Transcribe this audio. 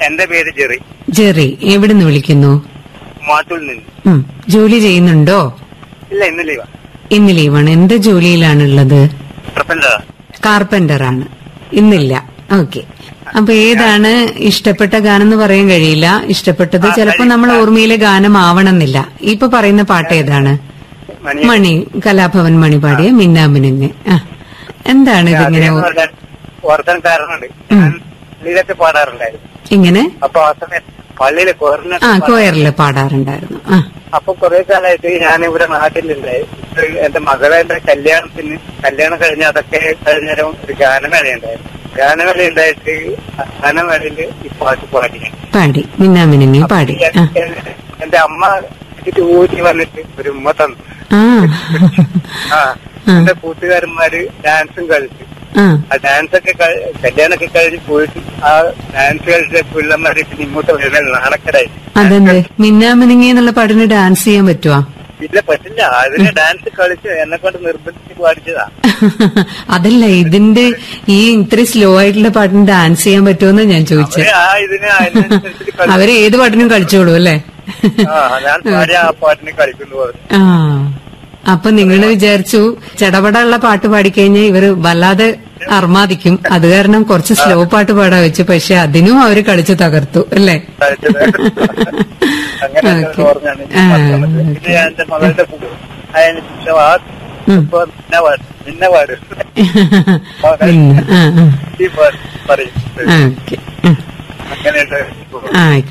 എന്റെ പേര് Jerry Jerry എവിടുന്ന് വിളിക്കുന്നു മാട്ടൂൽ നിന്ന് ഉം. ജോലി ചെയ്യുന്നുണ്ടോ ഇല്ല ഇന്ന് ലീവാ ഇന്ന് ലീവാണ് എന്ത് ജോലിയിലാണുള്ളത് പ്രപ്പഞ്ചാ കാർപ്പന്റർ ആണ് ഇന്നില്ല ഓക്കെ അപ്പൊ ഏതാണ് ഇഷ്ടപ്പെട്ട ഗാനം എന്ന് പറയാൻ കഴിയില്ല ഇഷ്ടപ്പെട്ടത് ചിലപ്പോ നമ്മൾ ഓർമ്മയിലെ ഗാനം ആവണമെന്നില്ല ഇപ്പൊ പറയുന്ന പാട്ട് ഏതാണ് മണി മണി കലാഭവൻ മണി പാടിയ മിന്നാമിനുങ്ങ് ആ എന്താണ് ഇതിങ്ങനെ ഓ- ഓർക്കാൻ കാരണമുണ്ട് ഞാൻ പള്ളിയിലൊക്കെ പാടാറുണ്ടായിരുന്നു ഇങ്ങനെ അപ്പൊ ആ സമയത്ത് പള്ളിയിലെ കോറിന് ആ കോയറില് പാടാറുണ്ടായിരുന്നു ആ അപ്പൊ കുറെ കാലമായിട്ട് ഞാൻ ഇവിടെ നാട്ടിലുണ്ടായി ഇപ്പൊ എന്റെ മകളെ കല്യാണത്തിന് കല്യാണം കഴിഞ്ഞ അതൊക്കെ കഴിഞ്ഞേരം ഒരു ഗാനമേള ഉണ്ടായിരുന്നു ഗാനമേള ഉണ്ടായിട്ട് ആ ഗാനമേളയില് ഈ പാട്ട് പാടി ഞാൻ. പാടി മിന്നാമിനുങ്ങി പാടി ആ എന്റെ അമ്മ എനിക്ക് ഊരി വന്നിട്ട് ഒരു ഉമ്മ തന്നു ആ ആ എന്റെ കൂട്ടുകാരന്മാര് ഡാൻസും കളിച്ചു ആ ആ ഡാൻസ് ഒക്കെ കഴി- കല്യാണമൊക്കെ കഴിഞ്ഞ് പോയിട്ട് ആ ഡാൻസ് കളിച്ച പിള്ളമാരെ പിന്നെ ഇങ്ങോട്ട് വരുന്നത് നാണക്കരായി അതെന്ത് മിന്നാമിനുങ്ങി എന്നുള്ള പാട്ടിന് ഡാൻസ് ചെയ്യാൻ പറ്റുവാ ഇല്ല പറ്റില്ല അതിന് ഡാൻസ് കളിച്ച് എന്നെ കൊണ്ട് നിർബന്ധിച്ച് പാടിച്ചതാ അതല്ല ഇതിന്റെ ഈ ഇത്രയും സ്ലോ ആയിട്ടുള്ള പാട്ടിന് ഡാൻസ് ചെയ്യാൻ പറ്റുമെന്ന് ഞാൻ ചോദിച്ചത് അവര് ആ ഇതിന് അതിനനുസരിച്ച് കളി- അവര് ഏത് പാട്ടിനും കളിച്ചോളൂ അല്ലേ ആ ഞാൻ പാടിയ ആ പാട്ടിന് കളിക്കുന്നു പറഞ്ഞു ആ അപ്പൊ നിങ്ങൾ വിചാരിച്ചു ചടപടയുള്ള പാട്ട് പാടിക്കഴിഞ്ഞാൽ ഇവര് വല്ലാതെ അർമാദിക്കും അത് കാരണം കുറച്ച് സ്ലോ പാട്ട് പാടാൻ വെച്ചു പക്ഷെ അതിനും അവര് കളിച്ചു തകർത്തു അല്ലേ കളിച്ചത്. അങ്ങനെ ഓക്കേ. ഓർമ്മയാണ് ആ, ഇത് ഞാൻ എന്റെ മകളുടെ പൂ- അതിന് ശേഷം ആ ഉം. ഇപ്പൊ നിന്നെ പാട് നിന്നെ പാട് പിന്നെ ആ ഈ പാട് പറയും ആ ഓക്കെ അങ്ങനെയുണ്ട് ആ